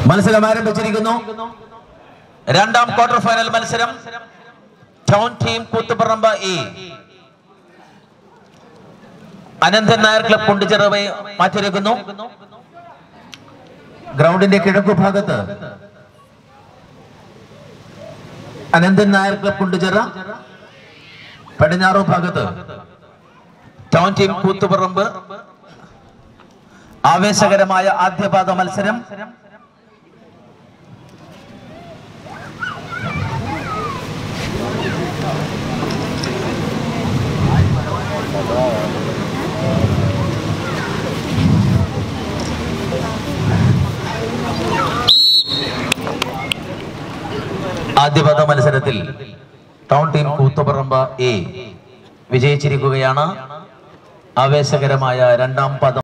മത്സരം ആരംഭിച്ചിരിക്കുന്നു രണ്ടാം ക്വാർട്ടർ ഫൈനൽ മത്സരം town team Koothuparamba A Ananthan Nair club കുണ്ടിച്ചിറവെ മാറ്റിയിരിക്കുന്നു ഗ്രൗണ്ടിന്റെ കിഴക്കു ഭാഗത്ത് അനന്തൻ നായർ ക്ലബ് കുണ്ടിച്ചിറ പടിഞ്ഞാറു ഭാഗത്ത് ടൗൺ ടീം കൂത്തുപറമ്പ് ആവേശകരമായ ആദ്യപാദ മത്സരം ആദ്യപാദ മത്സരത്തിൽ ടൗൺ ടീം കൂത്തുപറമ്പ് എ വിജയിച്ചിരിക്കുകയാണ് ആവേശകരമായ രണ്ടാം പദം